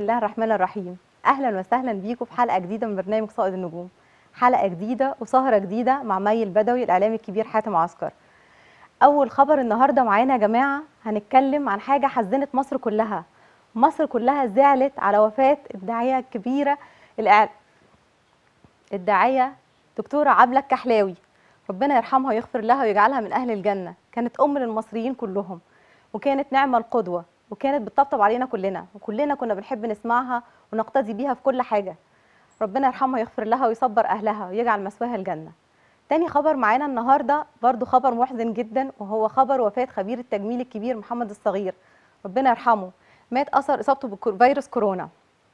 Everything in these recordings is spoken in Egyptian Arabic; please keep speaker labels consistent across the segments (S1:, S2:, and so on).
S1: الله الرحمن الرحيم اهلا وسهلا بيكم في حلقه جديده من برنامج صائد النجوم حلقه جديده وسهره جديده مع مي البدوي الاعلامي الكبير حاتم عسكر اول خبر النهارده معانا يا جماعه هنتكلم عن حاجه حزنت مصر كلها مصر كلها زعلت على وفاه الداعيه الكبيره الإعل... الداعيه دكتوره عبله الكحلاوي ربنا يرحمها ويغفر لها ويجعلها من اهل الجنه كانت ام للمصريين كلهم وكانت نعمه القدوه وكانت بتطبطب علينا كلنا وكلنا كنا بنحب نسمعها ونقتدي بيها في كل حاجه ربنا يرحمها ويغفر لها ويصبر اهلها ويجعل مثواها الجنه تاني خبر معانا النهارده برضو خبر محزن جدا وهو خبر وفاه خبير التجميل الكبير محمد الصغير ربنا يرحمه مات اثر اصابته بفيروس كورونا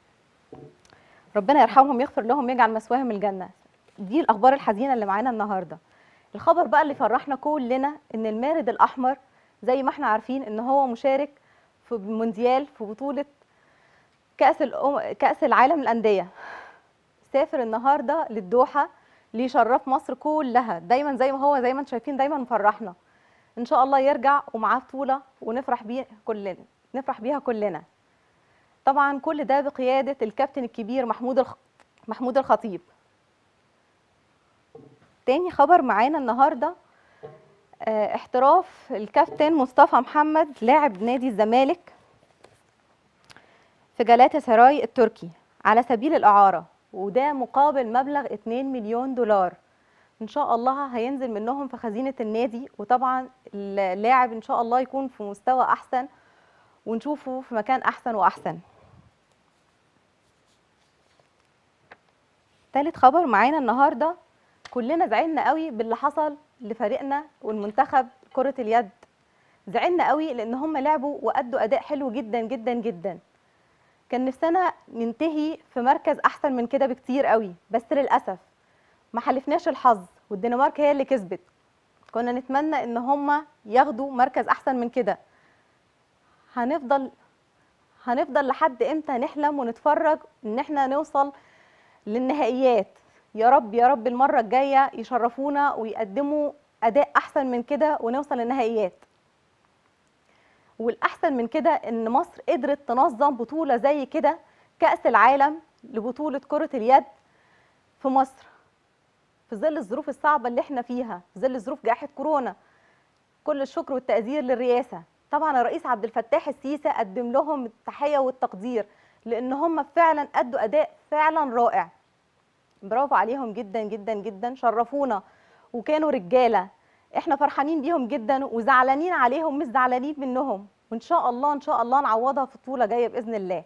S1: ربنا يرحمهم ويغفر لهم ويجعل مثواهم الجنه دي الاخبار الحزينه اللي معانا النهارده الخبر بقى اللي فرحنا كلنا ان المارد الاحمر زي ما احنا عارفين ان هو مشارك في مونديال في بطوله كاس الأم... كاس العالم للانديه سافر النهارده للدوحه ليشرف مصر كلها دايما زي ما هو زي ما انتم شايفين دايما مفرحنا ان شاء الله يرجع ومعاه بطوله ونفرح بيه كلنا نفرح بيها كلنا طبعا كل ده بقياده الكابتن الكبير محمود الخ... محمود الخطيب تاني خبر معانا النهارده اه احتراف الكابتن مصطفى محمد لاعب نادي الزمالك في جلاتا سراي التركي على سبيل الإعارة وده مقابل مبلغ 2 مليون دولار إن شاء الله هينزل منهم في خزينة النادي وطبعا اللاعب إن شاء الله يكون في مستوى أحسن ونشوفه في مكان أحسن وأحسن تالت خبر معانا النهارده كلنا زعلنا قوي باللي حصل لفريقنا والمنتخب كرة اليد زعلنا قوي لان هم لعبوا وادوا اداء حلو جدا جدا جدا كان نفسنا ننتهي في مركز احسن من كده بكتير قوي بس للاسف ما حلفناش الحظ والدنمارك هي اللي كسبت كنا نتمنى ان هم ياخدوا مركز احسن من كده هنفضل هنفضل لحد امتى نحلم ونتفرج ان احنا نوصل للنهائيات يا رب يا رب المره الجايه يشرفونا ويقدموا اداء احسن من كده ونوصل للنهائيات والاحسن من كده ان مصر قدرت تنظم بطوله زي كده كاس العالم لبطوله كره اليد في مصر في ظل الظروف الصعبه اللي احنا فيها في ظل ظروف جائحه كورونا كل الشكر والتقدير للرئاسه طبعا الرئيس عبد الفتاح السيسي قدم لهم التحيه والتقدير لان هم فعلا ادوا اداء فعلا رائع برافو عليهم جدا جدا جدا شرفونا وكانوا رجاله احنا فرحانين بيهم جدا وزعلانين عليهم مش زعلانين منهم وان شاء الله ان شاء الله نعوضها في بطوله جايه باذن الله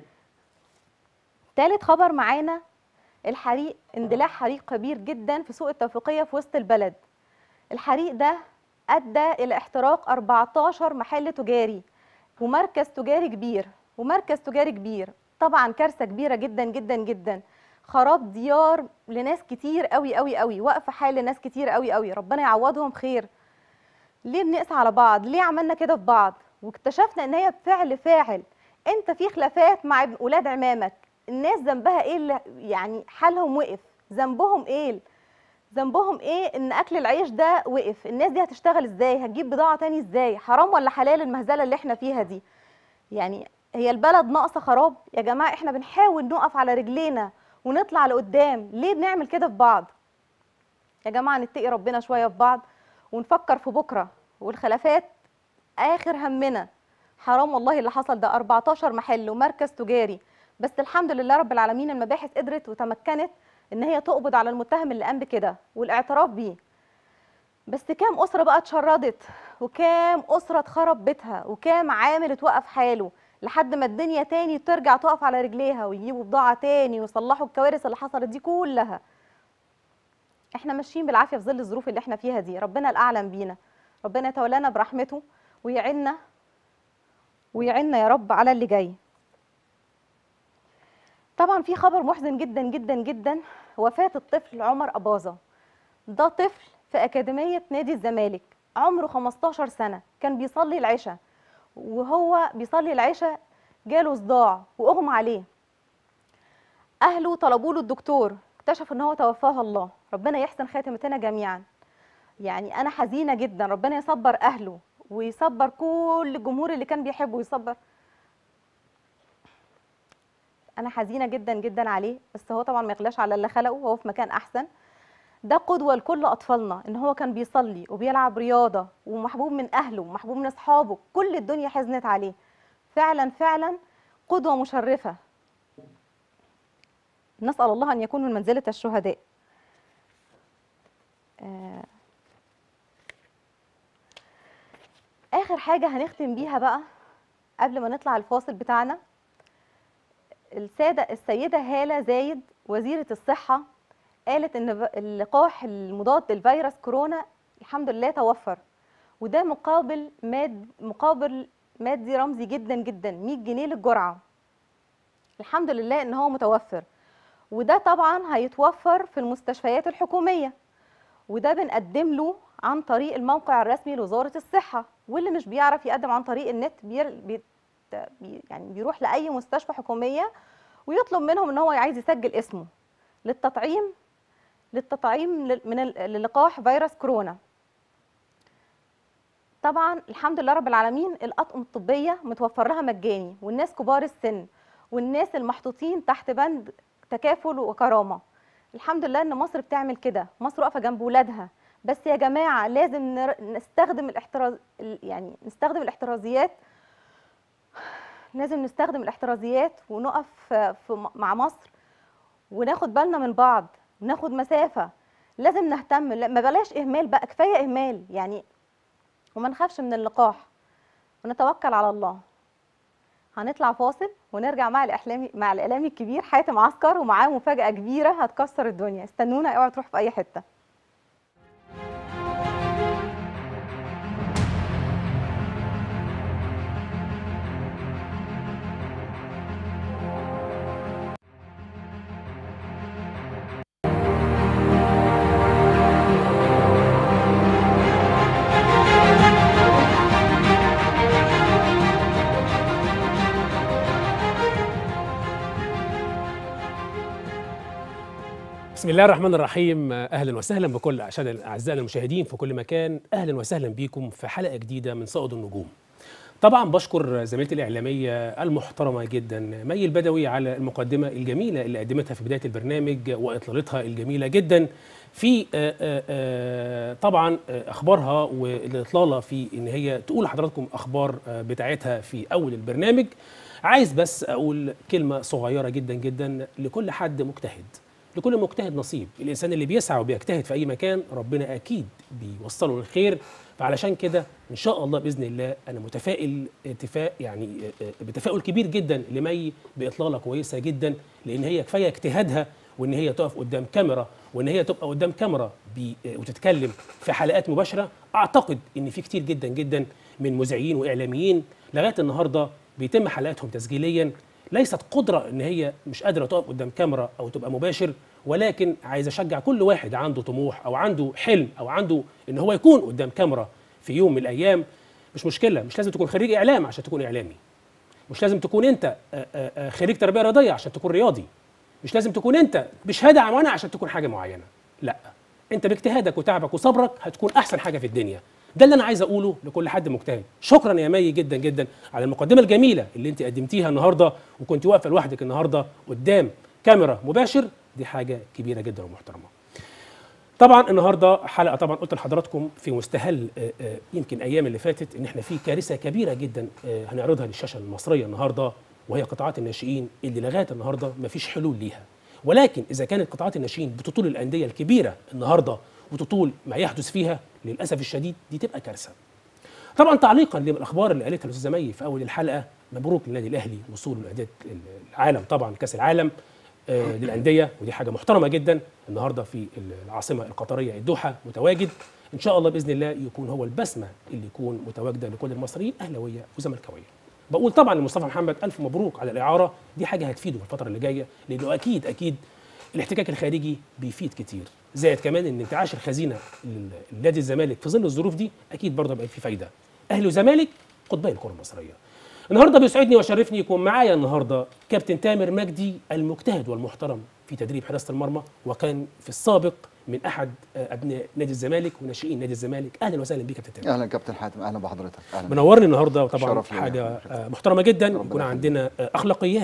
S1: تالت خبر معانا الحريق اندلاع حريق كبير جدا في سوق التوفيقيه في وسط البلد الحريق ده ادى الى احتراق 14 محل تجاري ومركز تجاري كبير ومركز تجاري كبير طبعا كارثه كبيره جدا جدا جدا خراب ديار لناس كتير قوي قوي قوي واقفه حال لناس كتير قوي قوي ربنا يعوضهم خير ليه بنقسى على بعض ليه عملنا كده في بعض واكتشفنا ان هي بفعل فاعل انت في خلافات مع اولاد عمامك الناس ذنبها ايه اللي يعني حالهم وقف ذنبهم ايه ذنبهم ايه ان اكل العيش ده وقف الناس دي هتشتغل ازاي هتجيب بضاعه تاني ازاي حرام ولا حلال المهزله اللي احنا فيها دي يعني هي البلد ناقصه خراب يا جماعه احنا بنحاول نقف على رجلينا ونطلع لقدام ليه بنعمل كده في بعض يا جماعه نتقي ربنا شويه في بعض ونفكر في بكره والخلافات اخر همنا حرام والله اللي حصل ده 14 محل ومركز تجاري بس الحمد لله رب العالمين المباحث قدرت وتمكنت ان هي تقبض على المتهم اللي قام بكده والاعتراف بيه بس كام اسره بقى اتشردت وكام اسره اتخرب بيتها وكام عامل اتوقف حاله لحد ما الدنيا تاني ترجع تقف على رجليها ويجيبوا بضاعة تاني ويصلحوا الكوارث اللي حصلت دي كلها احنا ماشيين بالعافية في ظل الظروف اللي احنا فيها دي ربنا الأعلم بينا ربنا يتولانا برحمته ويعنا ويعنا يا رب على اللي جاي طبعا في خبر محزن جدا جدا جدا وفاة الطفل عمر أباظة ده طفل في أكاديمية نادي الزمالك عمره 15 سنة كان بيصلي العشاء وهو بيصلي العشاء جاله صداع واغمى عليه اهله طلبوا له الدكتور اكتشف ان هو توفاه الله ربنا يحسن خاتمتنا جميعا يعني انا حزينه جدا ربنا يصبر اهله ويصبر كل الجمهور اللي كان بيحبه ويصبر انا حزينه جدا جدا عليه بس هو طبعا ما يغلاش على اللي خلقه هو في مكان احسن ده قدوه لكل اطفالنا ان هو كان بيصلي وبيلعب رياضه ومحبوب من اهله ومحبوب من اصحابه كل الدنيا حزنت عليه فعلا فعلا قدوه مشرفه نسال الله ان يكون من منزله الشهداء آه، اخر حاجه هنختم بيها بقى قبل ما نطلع الفاصل بتاعنا الساده السيده هاله زايد وزيره الصحه قالت ان ب- اللقاح المضاد لفيروس كورونا الحمد لله توفر وده مقابل ماد مقابل مادي رمزي جدا جدا 100 جنيه للجرعه الحمد لله ان هو متوفر وده طبعا هيتوفر في المستشفيات الحكوميه وده بنقدم له عن طريق الموقع الرسمي لوزاره الصحه واللي مش بيعرف يقدم عن طريق النت بير بي بي- يعني بيروح لاي مستشفى حكوميه ويطلب منهم ان هو عايز يسجل اسمه للتطعيم للتطعيم لل- من ال- للقاح فيروس كورونا طبعا الحمد لله رب العالمين الاطقم الطبيه متوفر لها مجاني والناس كبار السن والناس المحطوطين تحت بند تكافل وكرامه الحمد لله ان مصر بتعمل كده مصر واقفه جنب ولادها بس يا جماعه لازم نر- نستخدم الاحتراز ال- يعني نستخدم الاحترازيات لازم نستخدم الاحترازيات ونقف في في م- مع مصر وناخد بالنا من بعض وناخد مسافه لازم نهتم لا ما بلاش اهمال بقى كفايه اهمال يعني وما نخافش من اللقاح ونتوكل على الله هنطلع فاصل ونرجع مع الاحلامي مع الاعلامي الكبير حاتم عسكر ومعاه مفاجاه كبيره هتكسر الدنيا استنونا اوعوا تروح في اي حته
S2: بسم الله الرحمن الرحيم اهلا وسهلا بكل اعزائنا اعزائنا المشاهدين في كل مكان اهلا وسهلا بيكم في حلقه جديده من صائد النجوم طبعا بشكر زميلتي الاعلاميه المحترمه جدا مي البدوي على المقدمه الجميله اللي قدمتها في بدايه البرنامج واطلالتها الجميله جدا في آه، آه، آه، طبعا آه، اخبارها والاطلاله في ان هي تقول لحضراتكم اخبار آه، بتاعتها في اول البرنامج عايز بس اقول كلمه صغيره جدا جدا لكل حد مجتهد لكل مجتهد نصيب الانسان اللي بيسعى وبيجتهد في اي مكان ربنا اكيد بيوصله للخير فعلشان كده ان شاء الله باذن الله انا متفائل اتفاق يعني بتفاؤل كبير جدا لمي باطلاله كويسه جدا لان هي كفايه اجتهادها وان هي تقف قدام كاميرا وان هي تبقى قدام كاميرا بي وتتكلم في حلقات مباشره اعتقد ان في كتير جدا جدا من مذيعين واعلاميين لغايه النهارده بيتم حلقاتهم تسجيليا ليست قدره ان هي مش قادره تقف قدام كاميرا او تبقى مباشر ولكن عايز اشجع كل واحد عنده طموح او عنده حلم او عنده ان هو يكون قدام كاميرا في يوم من الايام مش مشكله مش لازم تكون خريج اعلام عشان تكون اعلامي مش لازم تكون انت آه، آه، آه، خريج تربيه رياضيه عشان تكون رياضي مش لازم تكون انت بشهاده معينه عشان تكون حاجه معينه لا انت باجتهادك وتعبك وصبرك هتكون احسن حاجه في الدنيا ده اللي انا عايز اقوله لكل حد مجتهد شكرا يا مي جدا جدا على المقدمه الجميله اللي انت قدمتيها النهارده وكنت واقفه لوحدك النهارده قدام كاميرا مباشر دي حاجه كبيره جدا ومحترمه طبعا النهارده حلقه طبعا قلت لحضراتكم في مستهل آه، آه، يمكن ايام اللي فاتت ان احنا في كارثه كبيره جدا آه، هنعرضها للشاشه المصريه النهارده وهي قطاعات الناشئين اللي لغايه النهارده ما فيش حلول ليها ولكن اذا كانت قطاعات الناشئين بتطول الانديه الكبيره النهارده وتطول ما يحدث فيها للاسف الشديد دي تبقى كارثه طبعا تعليقا للاخبار اللي قالتها الاستاذه مي في اول الحلقه مبروك للنادي الاهلي وصوله لانديه العالم طبعا كاس العالم آه، للانديه ودي حاجه محترمه جدا النهارده في العاصمه القطريه الدوحه متواجد ان شاء الله باذن الله يكون هو البسمه اللي يكون متواجده لكل المصريين اهلاويه وزملكاويه بقول طبعا لمصطفى محمد الف مبروك على الاعاره دي حاجه هتفيده في الفتره اللي جايه لانه اكيد اكيد الاحتكاك الخارجي بيفيد كتير زائد كمان ان انتعاش الخزينه لنادي الزمالك في ظل الظروف دي اكيد برضه هيبقى في فايده اهلي وزمالك قطبي الكره المصريه النهارده بيسعدني ويشرفني يكون معايا النهارده كابتن تامر مجدي المجتهد والمحترم في تدريب حراسه المرمى وكان في السابق من احد آه، ابناء نادي الزمالك وناشئين نادي الزمالك اهلا وسهلا بيك يا كابتن تامر
S3: اهلا كابتن حاتم اهلا بحضرتك اهلا
S2: منورني النهارده وطبعا
S3: شرف ليا.
S2: حاجه آه، محترمه جدا
S3: ربنا
S2: يكون
S3: يخليك.
S2: عندنا آه، اخلاقيات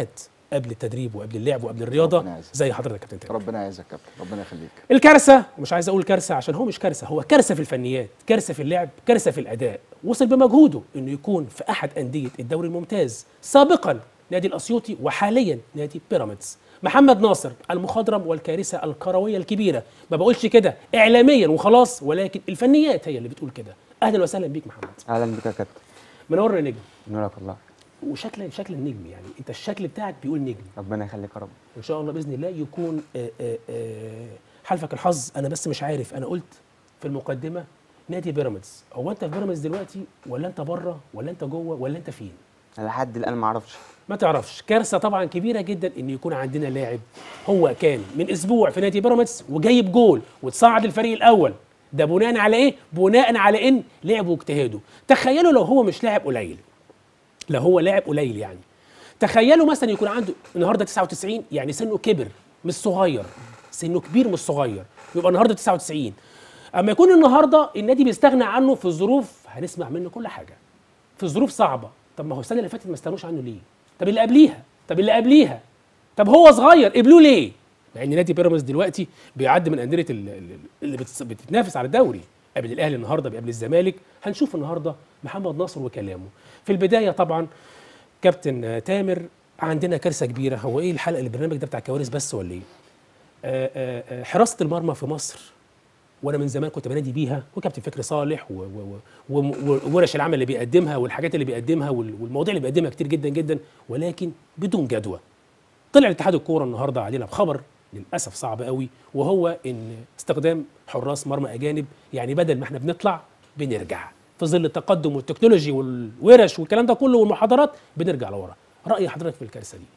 S2: قبل التدريب وقبل اللعب وقبل الرياضه
S3: ربنا يعزك.
S2: زي حضرتك يا كابتن تامر
S3: ربنا يعزك يا كابتن ربنا يخليك
S2: الكارثه مش عايز اقول كارثه عشان هو مش كارثه هو كارثه في الفنيات كارثه في اللعب كارثه في الاداء وصل بمجهوده انه يكون في احد انديه الدوري الممتاز سابقا نادي الاسيوطي وحاليا نادي بيراميدز محمد ناصر المخضرم والكارثه الكرويه الكبيره ما بقولش كده اعلاميا وخلاص ولكن الفنيات هي اللي بتقول كده اهلا وسهلا بيك محمد
S4: اهلا بك يا كابتن
S2: منور يا نجم
S4: نورك الله
S2: وشكل شكل النجم يعني انت الشكل بتاعك بيقول نجم
S4: ربنا يخليك يا رب
S2: ان شاء الله باذن الله يكون آه، آه، آه، حلفك الحظ انا بس مش عارف انا قلت في المقدمه نادي بيراميدز هو انت في بيراميدز دلوقتي ولا انت بره ولا انت جوه ولا انت فين
S4: انا لحد الان ما اعرفش
S2: ما تعرفش كارثه طبعا كبيره جدا ان يكون عندنا لاعب هو كان من اسبوع في نادي بيراميدز وجايب جول وتصعد الفريق الاول ده بناء على ايه بناء على ان لعبه واجتهاده تخيلوا لو هو مش لاعب قليل لو هو لاعب قليل يعني تخيلوا مثلا يكون عنده النهارده 99 يعني سنه كبر مش صغير سنه كبير مش صغير يبقى النهارده 99 اما يكون النهارده النادي بيستغنى عنه في ظروف هنسمع منه كل حاجه في ظروف صعبه طب ما هو السنه اللي فاتت ما استغنوش عنه ليه طب اللي قبليها طب اللي قبليها طب هو صغير قبلوه ليه مع ان نادي بيراميدز دلوقتي بيعد من انديه ال- ال- اللي بتس- بتتنافس على الدوري قبل الاهلي النهارده بيقابل الزمالك هنشوف النهارده محمد ناصر وكلامه في البدايه طبعا كابتن آه، تامر عندنا كارثه كبيره هو ايه الحلقه البرنامج ده بتاع كوارث بس ولا ايه آه، آه، آه، حراسه المرمى في مصر وانا من زمان كنت بنادي بيها وكابتن فكري صالح و- و- و- و- وورش العمل اللي بيقدمها والحاجات اللي بيقدمها وال- والمواضيع اللي بيقدمها كتير جدا جدا ولكن بدون جدوى طلع اتحاد الكوره النهارده علينا بخبر للاسف صعب قوي وهو ان استخدام حراس مرمى اجانب يعني بدل ما احنا بنطلع بنرجع في ظل التقدم والتكنولوجي والورش والكلام ده كله والمحاضرات بنرجع لورا راي حضرتك في الكارثه دي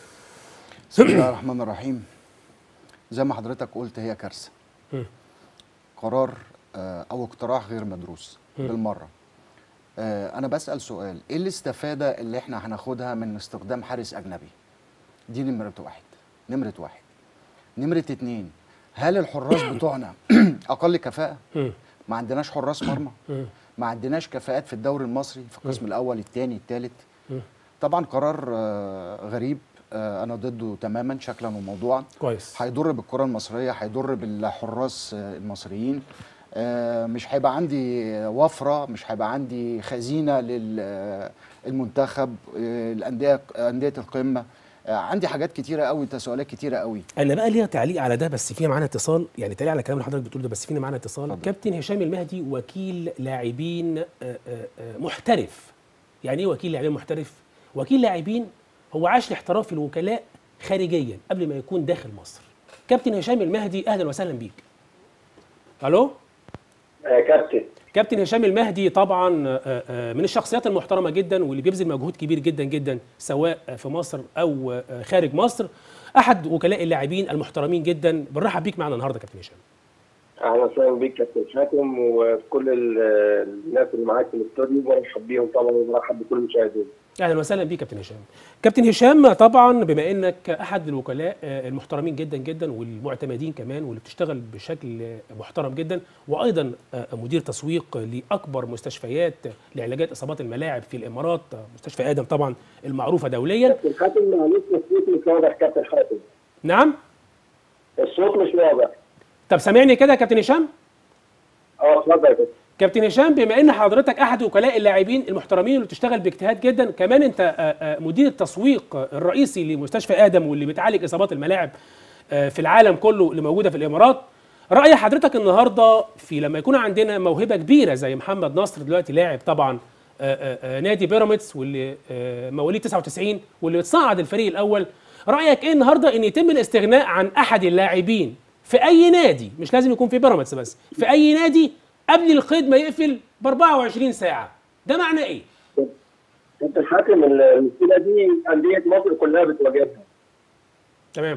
S3: بسم الله الرحمن الرحيم زي ما حضرتك قلت هي كارثه
S2: مم.
S3: قرار آه، او اقتراح غير مدروس
S2: مم.
S3: بالمره آه، انا بسال سؤال ايه الاستفاده اللي احنا هناخدها من استخدام حارس اجنبي دي نمره واحد نمره واحد نمره اتنين هل الحراس بتوعنا اقل كفاءه
S2: مم.
S3: ما عندناش حراس مرمى
S2: مم.
S3: ما عندناش كفاءات في الدوري المصري في القسم الاول الثاني الثالث
S2: مم.
S3: طبعا قرار آه، غريب آه، انا ضده تماما شكلا وموضوعا
S2: كويس
S3: هيضر بالكره المصريه هيضر بالحراس آه، المصريين آه، مش هيبقى عندي وفره مش هيبقى عندي خزينه للمنتخب الانديه انديه القمه آه، عندي حاجات كتيره قوي تساؤلات كتيره قوي
S2: انا بقى ليا تعليق على ده بس فينا معانا اتصال يعني تعليق على كلام اللي حضرتك بتقوله ده بس فينا معانا اتصال
S3: اتفضل.
S2: كابتن هشام المهدي وكيل لاعبين آه، آه، آه، محترف يعني ايه وكيل لاعبين محترف وكيل لاعبين هو عاش لاحتراف الوكلاء خارجيا قبل ما يكون داخل مصر كابتن هشام المهدي اهلا وسهلا بيك الو
S5: آه، كابتن
S2: كابتن هشام المهدي طبعا آه، آه، من الشخصيات المحترمه جدا واللي بيبذل مجهود كبير جدا جدا سواء في مصر او آه، خارج مصر احد وكلاء اللاعبين المحترمين جدا بنرحب بيك معنا النهارده كابتن هشام
S5: اهلا وسهلا بيك كابتن حاتم وكل ال- الناس اللي معاك في الاستوديو برحب بيهم طبعا وبرحب بكل المشاهدين
S2: اهلا وسهلا بيك كابتن هشام كابتن هشام طبعا بما انك احد الوكلاء آه، المحترمين جدا جدا والمعتمدين كمان واللي بتشتغل بشكل آه، محترم جدا وايضا آه، مدير تسويق لاكبر مستشفيات لعلاجات اصابات الملاعب في الامارات آه، مستشفى ادم طبعا المعروفه دوليا
S5: كابتن حاتم معلش الصوت مش واضح كابتن حاتم
S2: نعم
S5: الصوت مش واضح
S2: طب سامعني كده يا كابتن هشام
S5: اه اتفضل يا كابتن
S2: كابتن هشام بما ان حضرتك احد وكلاء اللاعبين المحترمين اللي بتشتغل باجتهاد جدا كمان انت آه، آه، مدير التسويق آه، الرئيسي لمستشفى ادم واللي بتعالج اصابات الملاعب آه، في العالم كله اللي موجوده في الامارات راي حضرتك النهارده في لما يكون عندنا موهبه كبيره زي محمد نصر دلوقتي لاعب طبعا آه، آه، آه، نادي بيراميدز واللي آه، مواليد 99 واللي اتصعد الفريق الاول رايك ايه النهارده ان يتم الاستغناء عن احد اللاعبين في اي نادي مش لازم يكون في بيراميدز بس في اي نادي قبل القيد ما يقفل ب 24 ساعه ده معناه ايه
S5: كابتن حاتم المشكله دي انديه مصر كلها بتواجهها
S2: تمام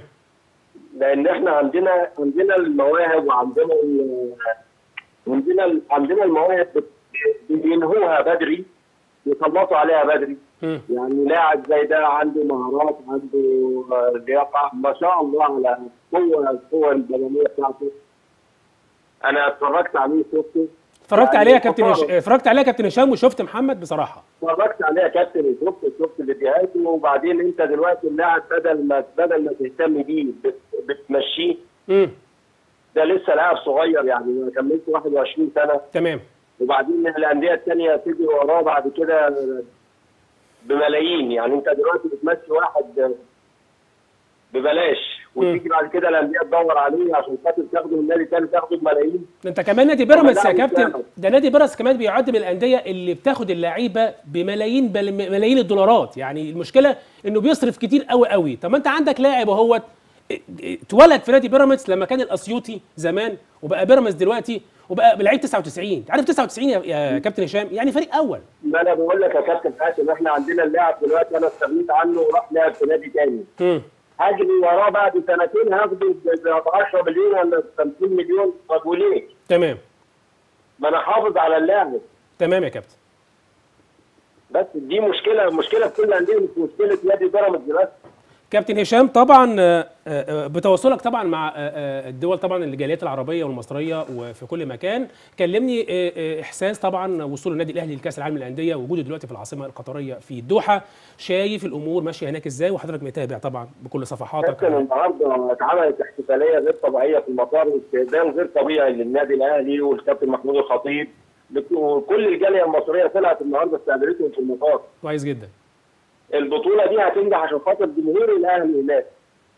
S5: لان احنا عندنا عندنا المواهب وعندنا ال- عندنا ال- عندنا المواهب بت- بينهوها بدري يخلصوا عليها بدري
S2: مم.
S5: يعني لاعب زي ده عنده مهارات عنده آه، لياقه ما شاء الله على القوه القوه البدنيه بتاعته انا اتفرجت عليه شفته
S2: اتفرجت
S5: يعني
S2: عليه يا كابتن هش...
S5: تفاوت.
S2: اتفرجت عليه يا كابتن هشام وشفت محمد بصراحه
S5: اتفرجت عليه يا كابتن شفت شفت فيديوهاته وبعدين انت دلوقتي اللاعب بدل ما بدل ما تهتم بيه بت- بتمشيه
S2: امم
S5: ده لسه لاعب صغير يعني ما كملش 21 سنه
S2: تمام
S5: وبعدين الانديه الثانيه تيجي وراه بعد كده بملايين يعني انت دلوقتي بتمشي واحد ببلاش وتيجي بعد كده الانديه تدور عليه عشان خاطر تاخده من النادي تاني تاخده بملايين
S2: ده انت كمان نادي بيراميدز يا
S5: لا،
S2: كابتن
S5: مش
S2: ده نادي بيراميدز كمان بيعد من الانديه اللي بتاخد اللعيبه بملايين بل ملايين الدولارات يعني المشكله انه بيصرف كتير قوي قوي طب ما انت عندك لاعب اهوت اه، اه، اتولد في نادي بيراميدز لما كان الاسيوطي زمان وبقى بيراميدز دلوقتي وبقى بلعيب 99 انت عارف 99 يا, يا كابتن هشام يعني فريق اول
S5: ما انا بقول لك يا كابتن حاتم احنا عندنا اللاعب دلوقتي انا استغنيت عنه وراح لعب في نادي تاني
S2: امم
S5: هاجري وراه بعد سنتين هاخده ب 10 مليون ولا ب 50 مليون طب وليه؟
S2: تمام
S5: ما انا حافظ على اللاعب
S2: تمام يا كابتن
S5: بس دي مشكله مشكله في كل الانديه مش مشكله نادي بيراميدز بس
S2: كابتن هشام طبعا آه، آه، بتواصلك طبعا مع آه، آه، الدول طبعا الجاليات العربيه والمصريه وفي كل مكان كلمني آه، آه، احساس طبعا وصول النادي الاهلي لكاس العالم للانديه وجوده دلوقتي في العاصمه القطريه في الدوحه شايف الامور ماشيه هناك ازاي وحضرتك متابع طبعا بكل صفحاتك
S5: كابتن النهارده اتعملت احتفاليه غير طبيعيه في المطار واستقبال غير طبيعي للنادي الاهلي والكابتن محمود الخطيب وكل الجاليه المصريه طلعت النهارده استقبلتهم في المطار
S2: كويس جدا
S5: البطوله دي هتنجح عشان خاطر جمهور الاهلي هناك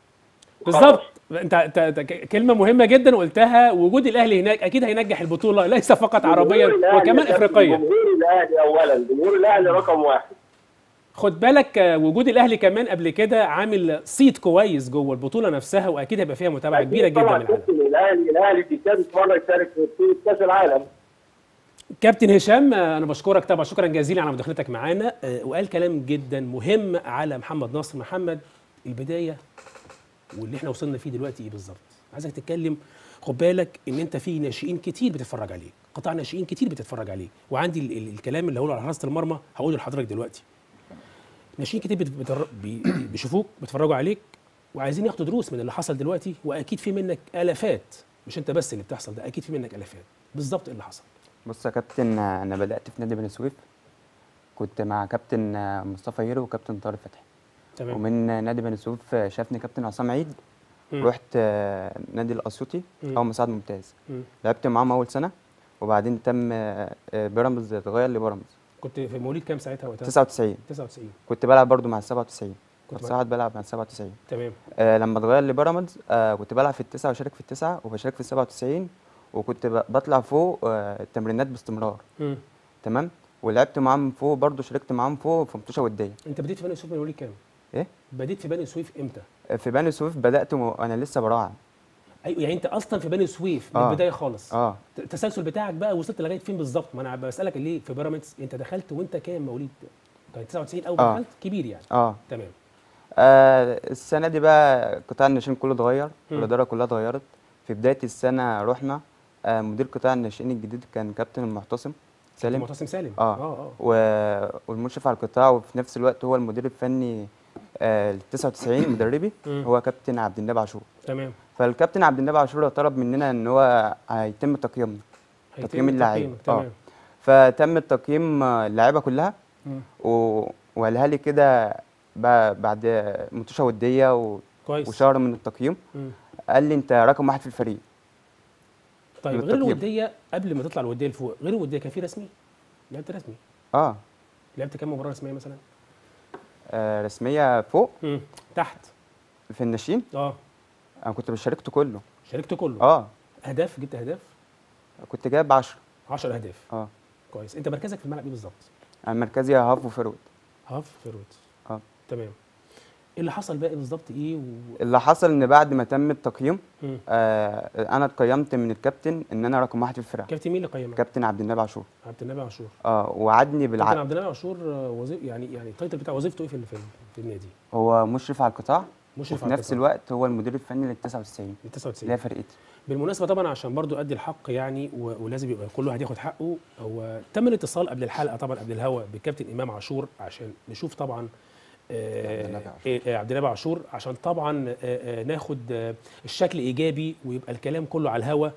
S2: بالظبط انت أنت- أنت ك- كلمه مهمه جدا قلتها وجود الاهلي هناك اكيد هينجح البطوله ليس فقط عربيا
S5: جمهور الأهلي
S2: وكمان
S5: يا كابتن،
S2: افريقيا
S5: جمهور الاهلي اولا جمهور الاهلي رقم واحد
S2: خد بالك آه، وجود الاهلي كمان قبل كده عامل صيت كويس جوه البطوله نفسها واكيد هيبقى فيها متابعه كبيره جدا من
S5: طبعا
S2: العالم
S5: كابتن الاهلي الاهلي دي ثالث مره يشارك في بطوله كاس العالم
S2: كابتن هشام آه، انا بشكرك طبعا شكرا جزيلا على مداخلتك معانا آه، وقال كلام جدا مهم على محمد ناصر محمد البدايه واللي احنا وصلنا فيه دلوقتي ايه بالظبط عايزك تتكلم خد بالك ان انت في ناشئين كتير بتتفرج عليك قطاع ناشئين كتير بتتفرج عليه وعندي ال ال الكلام اللي هقوله على حراسه المرمى هقوله لحضرتك دلوقتي ناشئين كتير بت- بتر- بي- بيشوفوك بيتفرجوا عليك وعايزين ياخدوا دروس من اللي حصل دلوقتي واكيد في منك الافات مش انت بس اللي بتحصل ده اكيد في منك الافات بالظبط إيه اللي حصل
S4: بص يا كابتن آه، انا بدات في نادي بني سويف كنت مع كابتن آه، مصطفى هيرو وكابتن طارق فتحي
S2: تمام
S4: ومن آه، نادي بني سويف آه، شافني كابتن عصام عيد
S2: مم.
S4: رحت آه، نادي الاسيوطي
S2: مم.
S4: او مساعد ممتاز
S2: مم.
S4: لعبت معاهم اول سنه وبعدين تم آه، آه، بيراميدز اتغير لبيراميدز
S2: كنت في مواليد كام ساعتها وقتها
S4: 99
S2: 99
S4: كنت بلعب برضو مع ال 97
S2: كنت
S4: كنت ساعات بلعب مع ال 97
S2: تمام
S4: آه لما اتغير لبيراميدز آه كنت بلعب في التسعة وشارك في التسعة وبشارك في ال 97 وكنت ب- بطلع فوق آه التمرينات باستمرار
S2: مم.
S4: تمام ولعبت معاهم فوق برضو شاركت معاهم فوق في متوشه وديه
S2: انت بديت في بني سويف من مواليد كام
S4: ايه
S2: بديت في بني سويف امتى
S4: آه، في بني سويف بدات وانا لسه براعم
S2: ايوه يعني انت اصلا في بني سويف من
S4: آه.
S2: البدايه خالص
S4: اه
S2: التسلسل بتاعك بقى وصلت لغايه فين بالظبط ما انا بسالك ليه في بيراميدز انت دخلت وانت كام مواليد كان 99 اول ما
S4: آه.
S2: دخلت كبير يعني
S4: اه
S2: تمام
S4: آه السنه دي بقى قطاع الناشئين كله اتغير
S2: مم.
S4: الاداره كلها اتغيرت في بدايه السنه رحنا آه مدير قطاع الناشئين الجديد كان كابتن المعتصم سالم
S2: معتصم سالم
S4: اه,
S2: اه
S4: و... والمشرف على القطاع وفي نفس الوقت هو المدير الفني آه ال 99 مدربي
S2: مم.
S4: هو كابتن عبد النبي عاشور
S2: تمام
S4: فالكابتن عبد النبي عاشور طلب مننا ان هو هيتم تقييمنا
S2: هيتم
S4: تقييم اللعيبة.
S2: تقييمك،
S4: آه.
S2: تمام
S4: فتم التقييم آه، اللعيبه كلها
S2: مم.
S4: و... وقالها لي كده ب- بعد متوشه وديه و...
S2: كويس
S4: وشهر من التقييم
S2: مم.
S4: قال لي انت رقم واحد في الفريق
S2: طيب غير
S4: للتقييم.
S2: الوديه قبل ما تطلع الوديه لفوق غير الوديه كان في رسمي لعبت رسمي
S4: اه,
S2: لعبت كام مباراه رسميه مثلا
S4: آه رسميه فوق
S2: مم. تحت
S4: في الناشئين
S2: اه
S4: انا كنت شاركته كله
S2: شاركت كله
S4: اه
S2: اهداف جبت اهداف
S4: كنت جايب 10
S2: 10 اهداف
S4: اه
S2: كويس انت مركزك في الملعب ايه بالظبط
S4: انا مركزي هاف وفيرود
S2: هاف فيرود
S4: اه
S2: تمام ايه اللي حصل بقى بالظبط ايه و...
S4: اللي حصل ان بعد ما تم التقييم
S2: مم.
S4: آه انا اتقيمت من الكابتن ان انا رقم واحد في الفرقه
S2: كابتن مين اللي قيمك؟
S4: كابتن عبد النبي عاشور
S2: عبد النبي عاشور
S4: اه وعدني
S2: كابتن
S4: بالعقد
S2: عبد النبي عاشور آه، وظيف يعني يعني التايتل بتاع وظيفته ايه في في, في النادي؟
S4: هو مشرف على القطاع
S2: مشرف
S4: وفي
S2: على
S4: نفس
S2: القطاع.
S4: الوقت هو المدير الفني لل 99
S2: ال
S4: اللي
S2: 99
S4: هي فرقتي
S2: بالمناسبه طبعا عشان برضو ادي الحق يعني و- ولازم يبقى كل واحد ياخد حقه هو تم الاتصال قبل الحلقه طبعا قبل الهوا بكابتن امام عاشور عشان نشوف طبعا آه،
S3: عبد النبي عاشور.
S2: آه، آه، عبد النبي عاشور عشان طبعا آه، آه، ناخد آه، الشكل ايجابي ويبقى الكلام كله على الهوا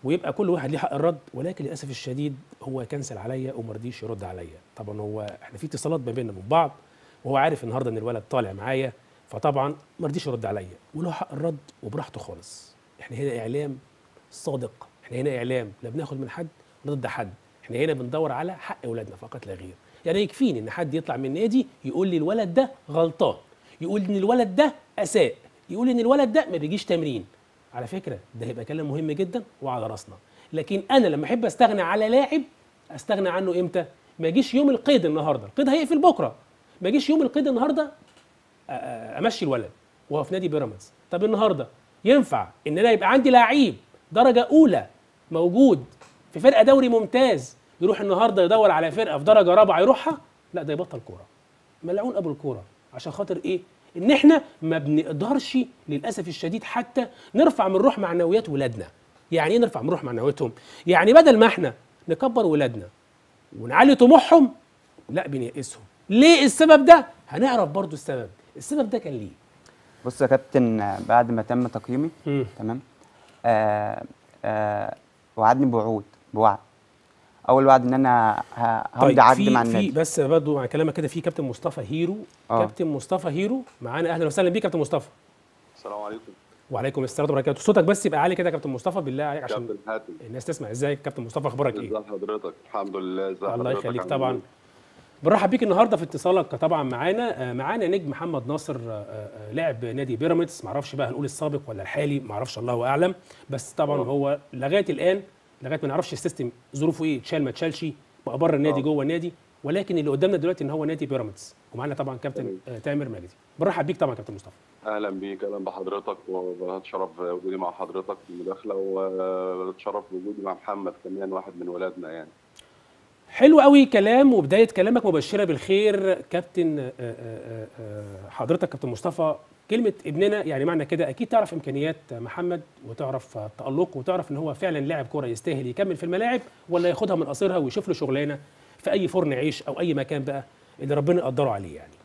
S2: ويبقى كل واحد ليه حق الرد ولكن للاسف الشديد هو كنسل عليا وما رضيش يرد عليا طبعا هو احنا في اتصالات ما بيننا وبين بعض وهو عارف النهارده ان الولد طالع معايا فطبعا ما رضيش يرد عليا وله حق الرد وبراحته خالص احنا هنا اعلام صادق احنا هنا اعلام لا بناخد من حد ضد حد احنا هنا بندور على حق اولادنا فقط لا غير يعني يكفيني ان حد يطلع من النادي يقول لي الولد ده غلطان يقول ان الولد ده اساء يقول ان الولد ده ما بيجيش تمرين على فكره ده هيبقى كلام مهم جدا وعلى راسنا لكن انا لما احب استغنى على لاعب استغنى عنه امتى ما يجيش يوم القيد النهارده القيد هيقفل بكره ما يجيش يوم القيد النهارده أ- أ- امشي الولد وهو في نادي بيراميدز طب النهارده ينفع ان انا يبقى عندي لعيب درجه اولى موجود في فرقه دوري ممتاز يروح النهارده يدور على فرقه في درجه رابعه يروحها لا ده يبطل كوره ملعون ابو الكوره عشان خاطر ايه ان احنا ما بنقدرش للاسف الشديد حتى نرفع من روح معنويات ولادنا يعني ايه نرفع من روح معنوياتهم يعني بدل ما احنا نكبر ولادنا ونعلي طموحهم لا بنيأسهم ليه السبب ده هنعرف برضو السبب السبب ده كان ليه
S4: بص يا كابتن آه، بعد ما تم تقييمي
S2: مم.
S4: تمام آه آه وعدني بوعود بوعد اول وعد ان انا ه- همضي عقد
S2: في
S4: مع
S2: في
S4: النادي
S2: بس برضو مع كلامك كده في كابتن مصطفى هيرو
S4: آه.
S2: كابتن مصطفى هيرو معانا اهلا وسهلا بيك كابتن مصطفى
S6: السلام عليكم
S2: وعليكم السلام ورحمه الله وبركاته صوتك بس يبقى عالي كده يا كابتن مصطفى بالله عليك عشان
S6: كابتن حاتم
S2: الناس تسمع ازيك كابتن مصطفى اخبارك ايه
S6: ازي حضرتك الحمد لله ازي
S2: الله
S6: حضرتك
S2: يخليك
S6: عامل
S2: طبعا
S6: إيه؟
S2: بنرحب بيك النهارده في اتصالك طبعا معانا آه، معانا نجم محمد ناصر آه، آه، لاعب نادي بيراميدز معرفش بقى هنقول السابق ولا الحالي معرفش الله اعلم بس طبعا
S6: آه.
S2: هو لغايه الان لغايه ما نعرفش السيستم ظروفه ايه اتشال ما اتشالش بقى بره النادي
S6: آه.
S2: جوه النادي ولكن اللي قدامنا دلوقتي ان هو نادي بيراميدز ومعانا طبعا كابتن
S6: تمام.
S2: آه، تامر مجدي بنرحب بيك طبعا كابتن مصطفى
S6: اهلا بيك اهلا بحضرتك وبتشرف وجودي مع حضرتك في المداخله وبتشرف بوجودي مع محمد كمان واحد من ولادنا يعني
S2: حلو قوي كلام وبدايه كلامك مبشره بالخير كابتن آه، آه، آه، حضرتك كابتن مصطفى كلمه ابننا يعني معنى كده اكيد تعرف امكانيات محمد وتعرف آه، تالقه وتعرف ان هو فعلا لاعب كوره يستاهل يكمل في الملاعب ولا ياخدها من قصيرها ويشوف له شغلانه في اي فرن عيش او اي مكان بقى اللي ربنا يقدره عليه يعني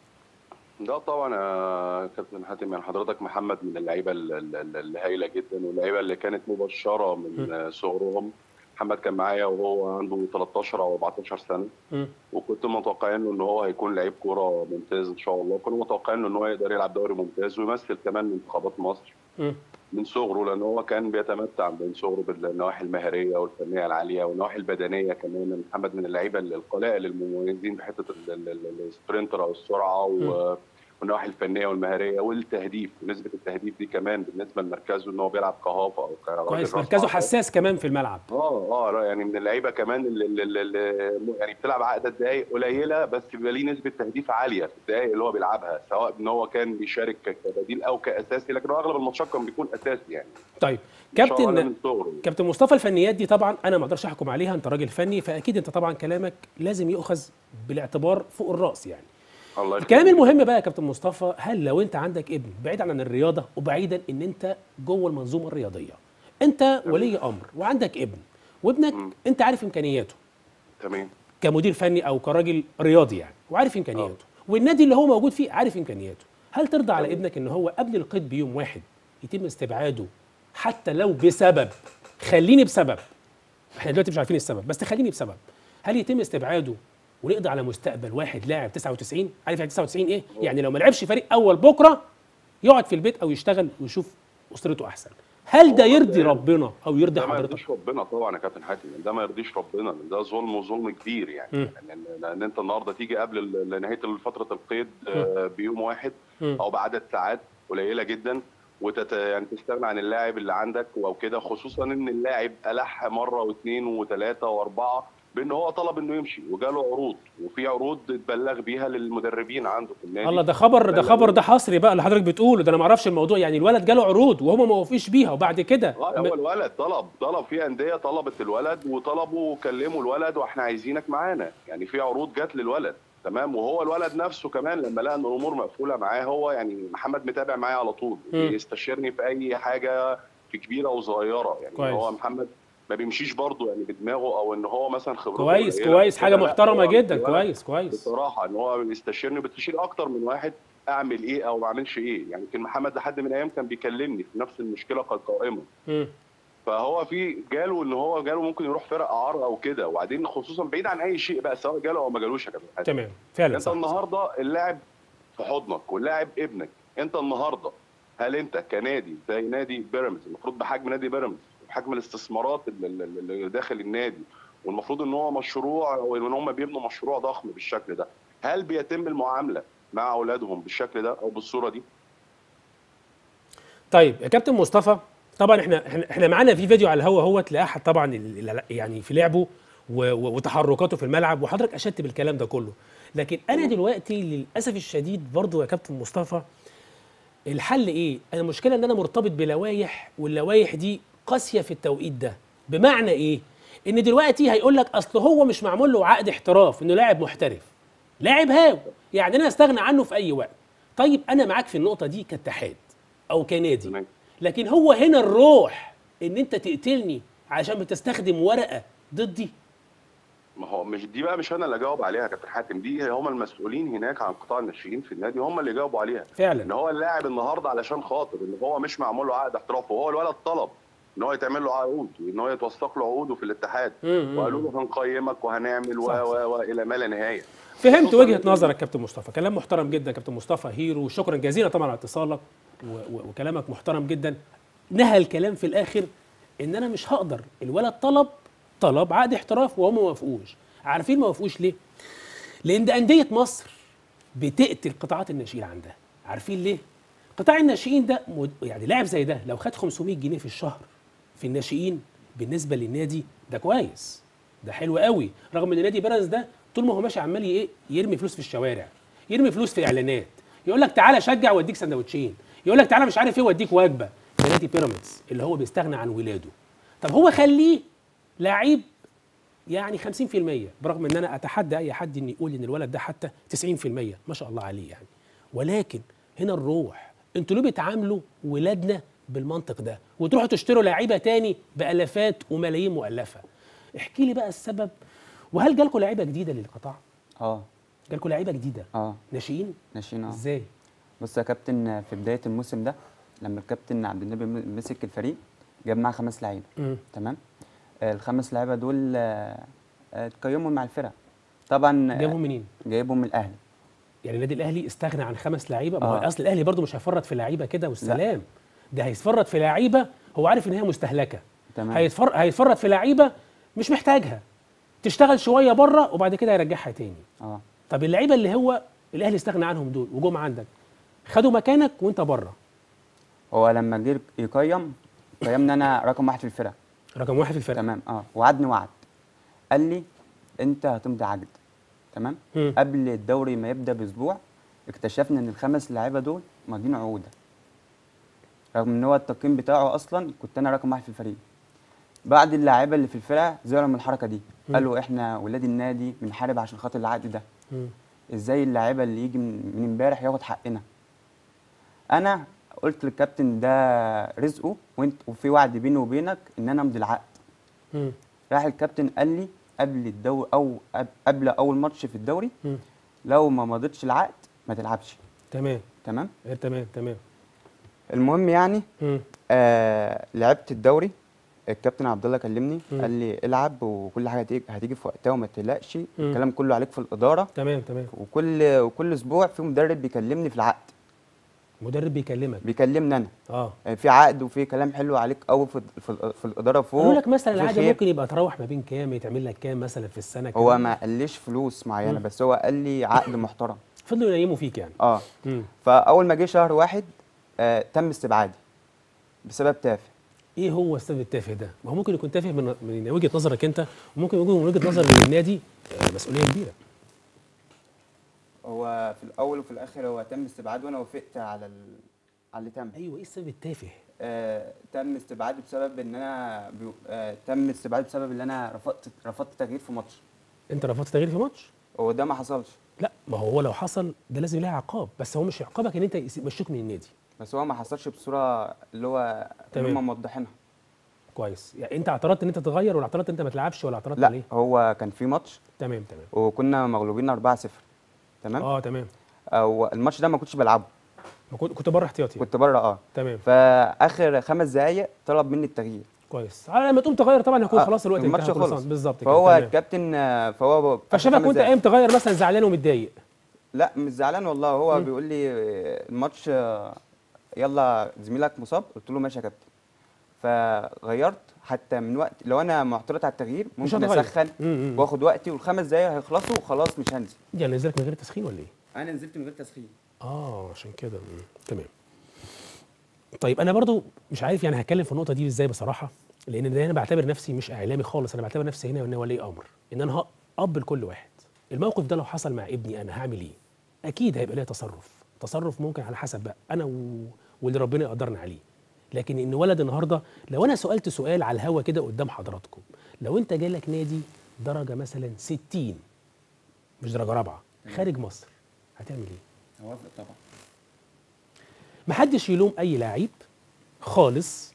S6: ده طبعا يا كابتن حاتم يعني حضرتك محمد من اللعيبه ال- ال- ال- الهايله جدا واللعيبه اللي كانت مبشره من صغرهم محمد كان معايا وهو عنده 13 او 14 سنه
S2: مم.
S6: وكنت متوقعين له ان هو هيكون لعيب كوره ممتاز ان شاء الله كنا متوقعين له ان هو يقدر يلعب دوري ممتاز ويمثل كمان منتخبات مصر
S2: مم.
S6: من صغره لان هو كان بيتمتع من صغره بالنواحي المهريه والفنيه العاليه والنواحي البدنيه كمان محمد من اللعيبه القلائل المميزين بحته ال- ال- ال- السبرنتر او السرعه و- والنواحي الفنيه والمهريه والتهديف ونسبه التهديف دي كمان بالنسبه لمركزه ان هو بيلعب كهافه او كراجل
S2: كويس
S6: راس
S2: مركزه
S6: حربة.
S2: حساس كمان في الملعب
S6: اه اه يعني من اللعيبه كمان اللي, اللي, اللي يعني بتلعب عدد دقائق قليله بس بيبقى ليه نسبه تهديف عاليه في الدقائق اللي هو بيلعبها سواء ان هو كان بيشارك كبديل او كاساسي لكن هو اغلب الماتشات كان بيكون اساسي يعني
S2: طيب
S6: إن شاء الله
S2: كابتن
S6: من صغره
S2: كابتن مصطفى الفنيات دي طبعا انا ما اقدرش احكم عليها انت راجل فني فاكيد انت طبعا كلامك لازم يؤخذ بالاعتبار فوق الراس يعني
S6: الله
S2: الكلام
S6: يخليك.
S2: المهم بقى يا كابتن مصطفى هل لو انت عندك ابن بعيدا عن الرياضه وبعيدا ان انت جوه المنظومه الرياضيه انت ولي امر وعندك ابن وابنك
S6: مم.
S2: انت عارف امكانياته
S6: تمام
S2: كمدير فني او كراجل رياضي يعني وعارف امكانياته والنادي اللي هو موجود فيه عارف امكانياته هل ترضى على
S6: تمام.
S2: ابنك ان هو قبل القيد بيوم واحد يتم استبعاده حتى لو بسبب خليني بسبب احنا دلوقتي مش عارفين السبب بس خليني بسبب هل يتم استبعاده ونقضي على مستقبل واحد لاعب 99 عارف يعني 99 ايه يعني لو ما لعبش فريق اول بكره يقعد في البيت او يشتغل ويشوف اسرته احسن هل ده
S6: هو
S2: يرضي
S6: ده-
S2: ربنا او يرضي
S6: ده ما
S2: حضرتك
S6: يرضيش ربنا طبعا يا كابتن حاتم ده ما يرضيش ربنا ده ظلم وظلم كبير يعني
S2: مم.
S6: لان لان انت النهارده تيجي قبل ال- نهايه فتره القيد آه، بيوم واحد
S2: مم.
S6: او بعدد ساعات قليله جدا وتت يعني تستغنى عن اللاعب اللي عندك او كده خصوصا ان اللاعب الح مره واثنين وثلاثه واربعه بان هو طلب انه يمشي وجاله عروض وفي عروض اتبلغ بيها للمدربين عنده في النادي
S2: الله ده خبر ده
S6: بلغ
S2: خبر ده حصري بقى اللي حضرتك بتقوله ده انا ما اعرفش الموضوع يعني الولد جاله عروض وهم ما وافقش بيها وبعد كده
S6: اه
S2: م-
S6: هو الولد طلب طلب في انديه طلبت الولد وطلبوا وكلموا الولد واحنا عايزينك معانا يعني في عروض جت للولد تمام وهو الولد نفسه كمان لما لقى ان الامور مقفوله معاه هو يعني محمد متابع معايا على طول
S2: مم.
S6: بيستشيرني في اي حاجه في كبيره وصغيره يعني
S2: كويس.
S6: هو محمد ما بيمشيش برضه يعني بدماغه او ان هو مثلا خبرته
S2: كويس
S6: قليلة
S2: كويس
S6: كده.
S2: حاجه
S6: لا،
S2: محترمه
S6: هو
S2: جدا
S6: الولد
S2: كويس كويس
S6: بصراحه ان هو بيستشيرني وبتستشير اكتر من واحد اعمل ايه او ما اعملش ايه يعني كان محمد لحد من الايام كان بيكلمني في نفس المشكله قد قائمه
S2: مم.
S6: فهو في جاله ان هو جاله ممكن يروح فرق اعاره او كده وبعدين خصوصا بعيد عن اي شيء بقى سواء جاله او ما جالوش يا كابتن حاتم.
S2: تمام فعلا
S6: انت
S2: صح
S6: النهارده اللاعب في حضنك واللاعب ابنك انت النهارده هل انت كنادي زي نادي بيراميدز المفروض بحجم نادي بيراميدز وبحجم الاستثمارات اللي- اللي اللي داخل النادي والمفروض ان هو مشروع وان هم بيبنوا مشروع ضخم بالشكل ده هل بيتم المعامله مع اولادهم بالشكل ده او بالصوره دي؟
S2: طيب يا كابتن مصطفى طبعا احنا احنا احنا معانا في فيديو على الهوا اهوت لاحد طبعا ال- ال- يعني في لعبه و- و- وتحركاته في الملعب وحضرتك اشدت بالكلام ده كله لكن انا دلوقتي للاسف الشديد برضو يا كابتن مصطفى الحل ايه انا المشكله ان انا مرتبط بلوائح واللوائح دي قاسيه في التوقيت ده بمعنى ايه ان دلوقتي هيقول لك اصل هو مش معمول له عقد احتراف انه لاعب محترف لاعب هاو يعني انا استغنى عنه في اي وقت طيب انا معاك في النقطه دي كاتحاد او كنادي
S6: تمام.
S2: لكن هو هنا الروح ان انت تقتلني عشان بتستخدم ورقه ضدي
S6: ما هو مش دي بقى مش انا اللي اجاوب عليها يا كابتن حاتم دي هم المسؤولين هناك عن قطاع الناشئين في النادي هم اللي جاوبوا عليها ان
S2: فعلا
S6: هو اللاعب النهارده علشان خاطر ان هو مش معمول له عقد احتراف وهو الولد طلب ان هو يتعمل له عقود وان هو يتوثق له عقوده في الاتحاد
S2: مم.
S6: وقالوا له هنقيمك وهنعمل و
S2: صح، صح.
S6: و و الى ما لا نهايه
S2: فهمت
S6: خصوصاً
S2: وجهه
S6: إن-
S2: نظرك كابتن مصطفى كلام محترم جدا كابتن مصطفى هيرو وشكرا جزيلا طبعا على اتصالك و- و- وكلامك محترم جدا نهى الكلام في الاخر ان انا مش هقدر الولد طلب طلب عقد احتراف وهم ما وافقوش عارفين ما وافقوش ليه لان ده انديه مصر بتقتل قطاعات الناشئين عندها عارفين ليه قطاع الناشئين ده مد... يعني لاعب زي ده لو خد 500 جنيه في الشهر في الناشئين بالنسبه للنادي ده كويس ده حلو قوي رغم ان نادي بيراميدز ده طول ما هو ماشي عمال ايه يرمي فلوس في الشوارع يرمي فلوس في اعلانات يقول لك تعالى شجع واديك سندوتشين يقول لك تعالى مش عارف ايه واديك وجبه ده نادي بيراميدز اللي هو بيستغنى عن ولاده طب هو خليه لعيب يعني 50% برغم ان انا اتحدى اي حد ان يقول ان الولد ده حتى 90% ما شاء الله عليه يعني ولكن هنا الروح انتوا ليه بتعاملوا ولادنا بالمنطق ده وتروحوا تشتروا لعيبه تاني بالافات وملايين مؤلفه احكي لي بقى السبب وهل جالكم لعيبه جديده للقطاع
S4: اه
S2: جالكم لعيبه جديده
S4: اه
S2: ناشئين
S4: ناشئين اه
S2: ازاي
S4: بص يا كابتن في بدايه الموسم ده لما الكابتن عبد النبي م- مسك الفريق جاب معاه خمس لعيبه
S2: مم.
S4: تمام آه، الخمس لعيبه دول آه، آه، اتقيموا مع الفرق طبعا آه،
S2: جابهم منين
S4: جايبهم من الاهلي
S2: يعني النادي الاهلي استغنى عن خمس لعيبه ما هو
S4: آه.
S2: اصل الاهلي برضو مش هيفرط في لعيبه كده والسلام ده هيتفرط في لعيبه هو عارف ان هي مستهلكه
S4: تمام
S2: هيتفر... هيتفرط في لعيبه مش محتاجها تشتغل شويه بره وبعد كده يرجعها تاني
S4: اه
S2: طب اللعيبه اللي هو الاهلي استغنى عنهم دول وجم عندك خدوا مكانك وانت بره
S4: هو لما جه يقيم قيمني انا رقم واحد في الفرقه
S2: رقم واحد في الفرقه
S4: تمام اه وعدني وعد قال لي انت هتمضي عقد تمام
S2: مم.
S4: قبل الدوري ما يبدا باسبوع اكتشفنا ان الخمس لعيبه دول ماضيين عقوده رغم ان هو التقييم بتاعه اصلا كنت انا رقم واحد في الفريق بعد اللعيبه اللي في الفرقه زعلوا من الحركه دي
S2: مم.
S4: قالوا احنا ولاد النادي بنحارب عشان خاطر العقد ده
S2: مم.
S4: ازاي اللعيبه اللي يجي من من امبارح ياخد حقنا انا قلت للكابتن ده رزقه وانت وفي وعد بيني وبينك ان انا امضي العقد
S2: مم.
S4: راح الكابتن قال لي قبل الدوري او قب- قبل اول ماتش في الدوري
S2: مم.
S4: لو ما مضيتش العقد ما تلعبش
S2: تمام
S4: تمام
S2: إيه، تمام تمام
S4: المهم يعني
S2: مم.
S4: آه لعبت الدوري الكابتن عبد الله كلمني
S2: مم.
S4: قال لي العب وكل حاجه هتيجي, هتيجي في وقتها وما تقلقش
S2: مم.
S4: الكلام كله عليك في الاداره
S2: تمام تمام
S4: وكل وكل اسبوع في مدرب بيكلمني في العقد
S2: مدرب بيكلمك
S4: بيكلمني انا
S2: اه
S4: آه، في عقد وفي كلام حلو عليك قوي في, في, في الاداره فوق
S2: قالوا لك مثلا
S4: وفي
S2: العاده
S4: خير.
S2: ممكن يبقى تروح ما بين كام يتعمل لك كام مثلا في السنه
S4: هو
S2: كام؟
S4: ما قاليش فلوس معينه
S2: مم.
S4: بس هو قال لي عقد محترم
S2: فضلوا ينيموا فيك يعني
S4: اه
S2: مم.
S4: فاول ما جه شهر واحد آه تم استبعادي بسبب تافه
S2: ايه هو السبب التافه ده؟ ما هو ممكن يكون تافه من من وجهه نظرك انت وممكن يكون من وجهه نظر النادي آه، مسؤوليه كبيره.
S4: هو في الاول وفي الاخر هو تم استبعاد وانا وافقت على ال... على اللي تم
S2: ايوه ايه السبب التافه؟
S4: آه تم استبعادي بسبب ان انا بي... آه تم استبعادي بسبب ان انا رفضت رفضت تغيير في ماتش
S2: انت رفضت تغيير في ماتش؟
S4: هو ده ما حصلش
S2: لا ما هو لو حصل ده لازم لها عقاب بس هو مش عقابك ان انت يس- يمشوك من النادي
S4: بس هو ما حصلش بصوره اللي هو اللي
S2: تمام.
S4: هم موضحينها
S2: كويس يعني انت اعترضت ان انت تغير ولا اعترضت ان انت ما تلعبش ولا اعترضت
S4: لا
S2: عليه؟
S4: هو كان في ماتش
S2: تمام تمام
S4: وكنا مغلوبين 4-0 تمام
S2: اه تمام
S4: او الماتش ده ما كنتش بلعبه
S2: ما كنت كنت بره احتياطي
S4: كنت بره اه
S2: تمام
S4: فاخر خمس دقايق طلب مني التغيير
S2: كويس على لما تقوم تغير طبعا هيكون
S4: آه،
S2: خلاص الوقت
S4: الماتش
S2: انتهى كل
S4: خلص.
S2: سنة. بالظبط كده،
S4: فهو
S2: تمام.
S4: الكابتن آه، فهو
S2: فشافك
S4: خمس
S2: وانت
S4: دقايق.
S2: قايم تغير مثلا زعلان ومتضايق
S4: لا مش زعلان والله هو بيقول لي آه، الماتش آه، يلا زميلك مصاب قلت له ماشي يا كابتن فغيرت حتى من وقت لو انا معترض على التغيير
S2: مش
S4: ممكن
S2: هتغير.
S4: اسخن
S2: مم، مم.
S4: واخد وقتي والخمس دقايق هيخلصوا وخلاص مش هنزل
S2: يعني نزلك من غير تسخين ولا ايه؟
S4: انا نزلت من غير تسخين
S2: اه عشان كده مم. تمام طيب انا برضو مش عارف يعني هتكلم في النقطه دي ازاي بصراحه لان ده انا بعتبر نفسي مش اعلامي خالص انا بعتبر نفسي هنا ان أنا ولي امر ان انا اب لكل واحد الموقف ده لو حصل مع ابني انا هعمل ايه اكيد هيبقى ليا تصرف تصرف ممكن على حسب بقى انا و... واللي ربنا يقدرنا عليه لكن ان ولد النهارده لو انا سالت سؤال على الهوا كده قدام حضراتكم لو انت جالك نادي درجه مثلا 60 مش درجه رابعه خارج مصر هتعمل ايه
S4: هوافق طبعا
S2: محدش يلوم اي لعيب خالص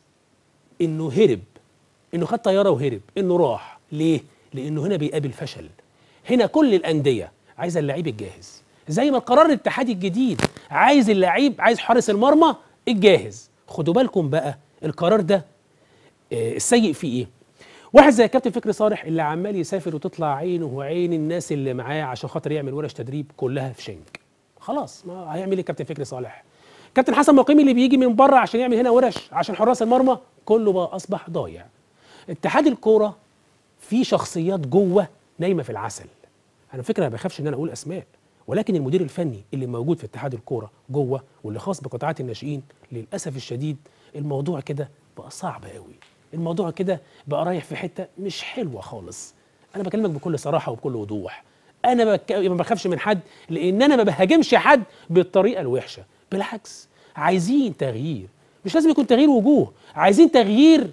S2: انه هرب انه خد طياره وهرب انه راح ليه لانه هنا بيقابل فشل هنا كل الانديه عايزه اللعيب الجاهز زي ما القرار الاتحادي الجديد عايز اللعيب عايز حارس المرمى الجاهز خدوا بالكم بقى القرار ده آه، السيء فيه ايه واحد زي كابتن فكري صالح اللي عمال يسافر وتطلع عينه وعين الناس اللي معاه عشان خاطر يعمل ورش تدريب كلها في شنك خلاص ما هيعمل ايه كابتن فكري صالح كابتن حسن مقيمي اللي بيجي من بره عشان يعمل هنا ورش عشان حراس المرمى كله بقى اصبح ضايع اتحاد الكوره في شخصيات جوه نايمه في العسل انا فكره ما بخافش ان انا اقول اسماء ولكن المدير الفني اللي موجود في اتحاد الكوره جوه واللي خاص بقطاعات الناشئين للاسف الشديد الموضوع كده بقى صعب قوي الموضوع كده بقى رايح في حته مش حلوه خالص انا بكلمك بكل صراحه وبكل وضوح انا بك... ما بخافش من حد لان انا ما بهاجمش حد بالطريقه الوحشه بالعكس عايزين تغيير مش لازم يكون تغيير وجوه عايزين تغيير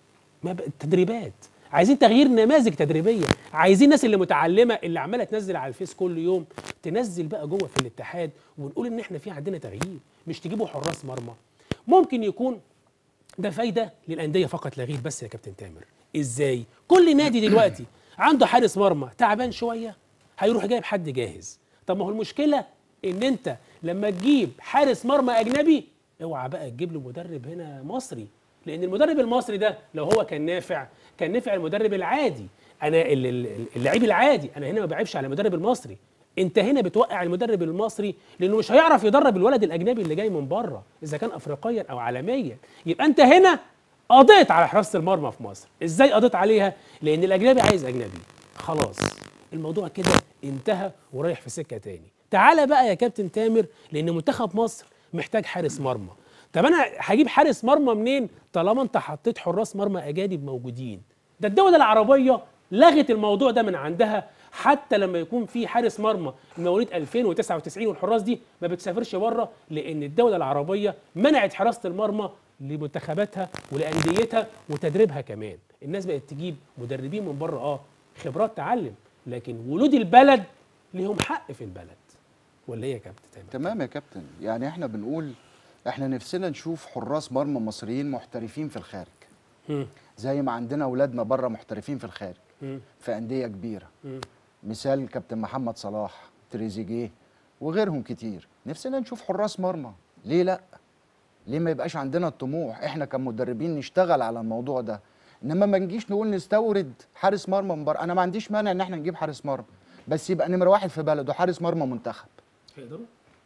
S2: ما ب- تدريبات عايزين تغيير نماذج تدريبيه عايزين الناس اللي متعلمه اللي عماله تنزل على الفيس كل يوم تنزل بقى جوه في الاتحاد ونقول ان احنا في عندنا تغيير مش تجيبوا حراس مرمى ممكن يكون ده فايده للانديه فقط لا غير بس يا كابتن تامر ازاي كل نادي دلوقتي عنده حارس مرمى تعبان شويه هيروح جايب حد جاهز طب ما هو المشكله ان انت لما تجيب حارس مرمى اجنبي اوعى بقى تجيب له مدرب هنا مصري لان المدرب المصري ده لو هو كان نافع كان نفع المدرب العادي انا ال- ال- اللعيب العادي انا هنا ما بعيبش على المدرب المصري انت هنا بتوقع المدرب المصري لانه مش هيعرف يدرب الولد الاجنبي اللي جاي من بره اذا كان افريقيا او عالميا يبقى انت هنا قضيت على حراسه المرمى في مصر ازاي قضيت عليها لان الاجنبي عايز اجنبي خلاص الموضوع كده انتهى ورايح في سكه تاني تعالى بقى يا كابتن تامر لان منتخب مصر محتاج حارس مرمى طب انا هجيب حارس مرمى منين طالما انت حطيت حراس مرمى اجانب موجودين ده الدول العربيه لغت الموضوع ده من عندها حتى لما يكون في حارس مرمى من مواليد 2099 والحراس دي ما بتسافرش بره لان الدوله العربيه منعت حراسه المرمى لمنتخباتها ولانديتها وتدريبها كمان الناس بقت تجيب مدربين من بره اه خبرات تعلم لكن ولود البلد ليهم حق في البلد ولا ايه يا كابتن تامر
S3: تمام يا كابتن يعني احنا بنقول احنا نفسنا نشوف حراس مرمى مصريين محترفين في الخارج
S2: مم.
S3: زي ما عندنا اولادنا بره محترفين في الخارج
S2: مم.
S3: في انديه كبيره
S2: مم.
S3: مثال كابتن محمد صلاح تريزيجيه وغيرهم كتير نفسنا نشوف حراس مرمى ليه لا ليه ما يبقاش عندنا الطموح احنا كمدربين نشتغل على الموضوع ده انما ما نجيش نقول نستورد حارس مرمى من بره انا ما عنديش مانع ان احنا نجيب حارس مرمى بس يبقى نمره واحد في بلده حارس مرمى منتخب
S2: هيقدروا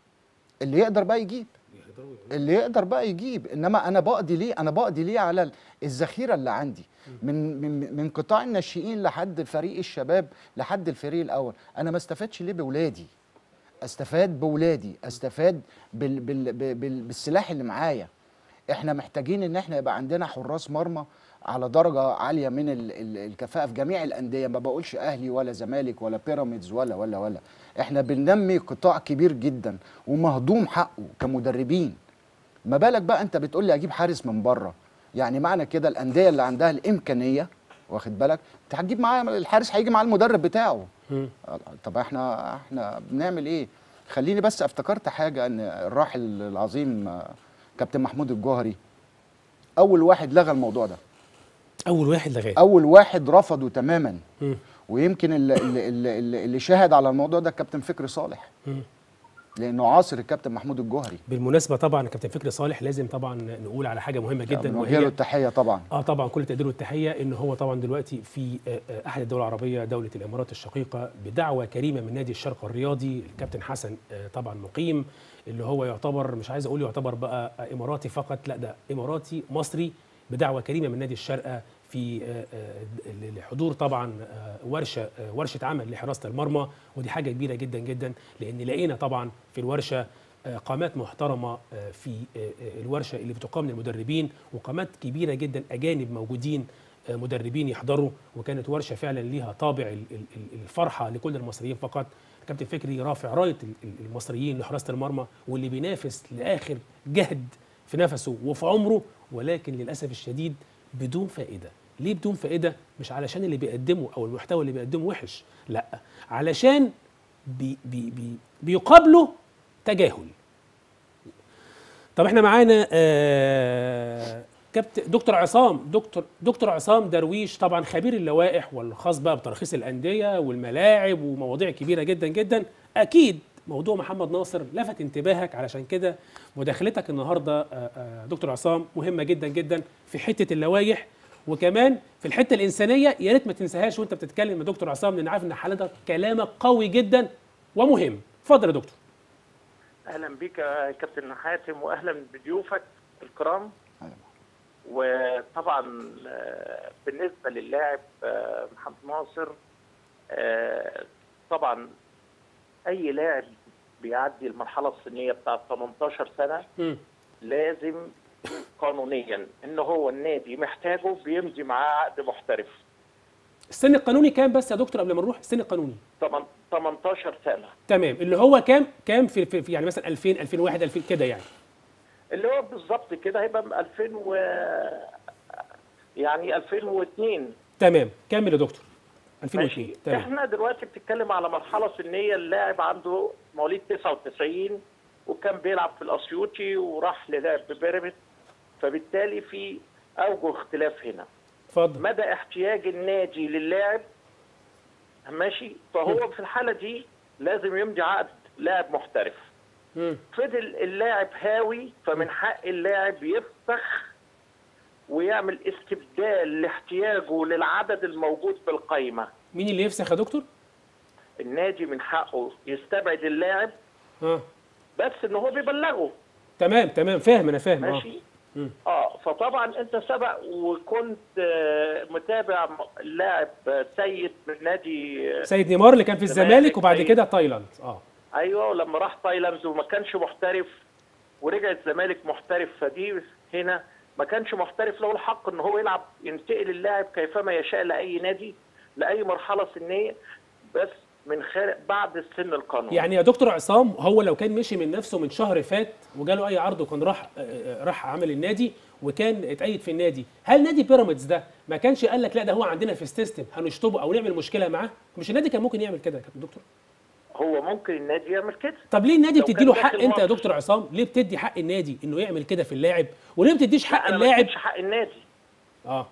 S3: اللي يقدر بقى يجيب
S2: يقدروا
S3: اللي يقدر بقى يجيب انما انا بقضي ليه انا بقضي ليه على ال- الذخيره اللي عندي من من من قطاع الناشئين لحد فريق الشباب لحد الفريق الاول انا ما استفدش ليه باولادي استفاد باولادي استفاد بال بال بال بال بالسلاح اللي معايا احنا محتاجين ان احنا يبقى عندنا حراس مرمى على درجه عاليه من ال ال الكفاءه في جميع الانديه ما بقولش اهلي ولا زمالك ولا بيراميدز ولا ولا ولا احنا بننمي قطاع كبير جدا ومهضوم حقه كمدربين ما بالك بقى انت بتقول لي اجيب حارس من بره يعني معنى كده الانديه اللي عندها الامكانيه واخد بالك انت هتجيب معاه الحارس هيجي مع المدرب بتاعه
S2: مم.
S3: طب احنا احنا بنعمل ايه خليني بس افتكرت حاجه ان الراحل العظيم آه، كابتن محمود الجوهري اول واحد لغى الموضوع ده
S2: اول واحد لغايه
S3: اول واحد رفضه تماما
S2: مم.
S3: ويمكن اللي, اللي, اللي, اللي شاهد على الموضوع ده كابتن فكري صالح
S2: مم.
S3: لانه عاصر الكابتن محمود الجوهري
S2: بالمناسبه طبعا كابتن فكري صالح لازم طبعا نقول على حاجه مهمه جدا
S3: بنوجه له التحيه طبعا
S2: اه طبعا كل تقدير والتحيه ان هو طبعا دلوقتي في آه، آه، احد الدول العربيه دوله الامارات الشقيقه بدعوه كريمه من نادي الشرق الرياضي الكابتن حسن آه، طبعا مقيم اللي هو يعتبر مش عايز اقول يعتبر بقى آه، اماراتي فقط لا ده اماراتي مصري بدعوه كريمه من نادي الشارقه في آه، آه، لحضور طبعا آه، ورشه آه، ورشه عمل لحراسه المرمى ودي حاجه كبيره جدا جدا لان لقينا طبعا في الورشه آه، قامات محترمه آه، في آه، آه، الورشه اللي بتقام للمدربين وقامات كبيره جدا اجانب موجودين آه، مدربين يحضروا وكانت ورشه فعلا ليها طابع ال- ال- ال- الفرحه لكل المصريين فقط كابتن فكري رافع رايه ال- ال- المصريين لحراسه المرمى واللي بينافس لاخر جهد في نفسه وفي عمره ولكن للاسف الشديد بدون فائده ليه بدون فائده مش علشان اللي بيقدمه او المحتوى اللي بيقدمه وحش لا علشان بي بي بي بيقابله تجاهل طب احنا معانا آه كابتن دكتور عصام دكتور دكتور عصام درويش طبعا خبير اللوائح والخاص بقى بترخيص الانديه والملاعب ومواضيع كبيره جدا جدا اكيد موضوع محمد ناصر لفت انتباهك علشان كده مداخلتك النهارده آه، آه، دكتور عصام مهمه جدا جدا في حته اللوائح وكمان في الحته الانسانيه يا ريت ما تنساهاش وانت بتتكلم يا دكتور عصام لان عارف ان حضرتك كلامك قوي جدا ومهم اتفضل يا دكتور
S7: اهلا بك يا كابتن حاتم واهلا بضيوفك الكرام
S3: أهلاً.
S7: وطبعا آه، بالنسبه للاعب آه، محمد ناصر آه، طبعا اي لاعب بيعدي المرحله السنيه بتاعه 18 سنه
S2: مم.
S7: لازم قانونيا ان هو النادي محتاجه بيمضي معاه عقد محترف
S2: السن القانوني كام بس يا دكتور قبل ما نروح السن القانوني
S7: طبعا 18 سنه
S2: تمام اللي هو كام كام في, في, في يعني مثلا 2000 2001 2000 كده يعني
S7: اللي هو بالظبط كده هيبقى 2000 و يعني 2002
S2: تمام كمل يا دكتور 2002
S7: ماشي
S2: تمام
S7: احنا دلوقتي بتتكلم على مرحله سنيه اللاعب عنده مواليد 99 وكان بيلعب في الاسيوطي وراح للعب ببيراميدز فبالتالي في اوجه اختلاف هنا
S2: اتفضل
S7: مدى احتياج النادي للاعب ماشي فهو في الحاله دي لازم يمضي عقد لاعب محترف
S2: مم.
S7: فضل اللاعب هاوي فمن حق اللاعب يفسخ ويعمل استبدال لاحتياجه للعدد الموجود في القائمه
S2: مين اللي يفسخ يا دكتور
S7: النادي من حقه يستبعد اللاعب
S2: اه
S7: بس ان هو بيبلغه
S2: تمام تمام فاهم انا فاهم اه
S7: ماشي
S2: مم.
S7: اه فطبعا انت سبق وكنت آه، متابع م- اللاعب آه، سيد من نادي آه،
S2: سيد نيمار اللي كان في الزمالك
S7: الزمالك،
S2: وبعد
S7: أيوة.
S2: كده تايلاند اه
S7: ايوه ولما راح تايلاند وما كانش محترف ورجع الزمالك محترف فدي هنا ما كانش محترف له الحق ان هو يلعب ينتقل اللاعب كيفما يشاء لاي نادي لاي مرحله سنيه بس من خارج بعد السن القانوني
S2: يعني يا دكتور عصام هو لو كان مشي من نفسه من شهر فات وجاله اي عرض وكان راح آه، آه، راح عمل النادي وكان اتأيد في النادي هل نادي بيراميدز ده ما كانش قال لك لا ده هو عندنا في السيستم هنشطبه او نعمل مشكله معاه مش النادي كان ممكن يعمل كده يا كابتن دكتور
S7: هو ممكن النادي يعمل كده
S2: طب ليه النادي
S7: لو كان
S2: بتدي له حق
S7: داخل
S2: انت يا
S7: مصر.
S2: دكتور عصام ليه بتدي حق النادي انه يعمل كده في اللاعب وليه ما بتديش حق
S7: انا ما
S2: اللاعب
S7: اديتش حق النادي
S2: اه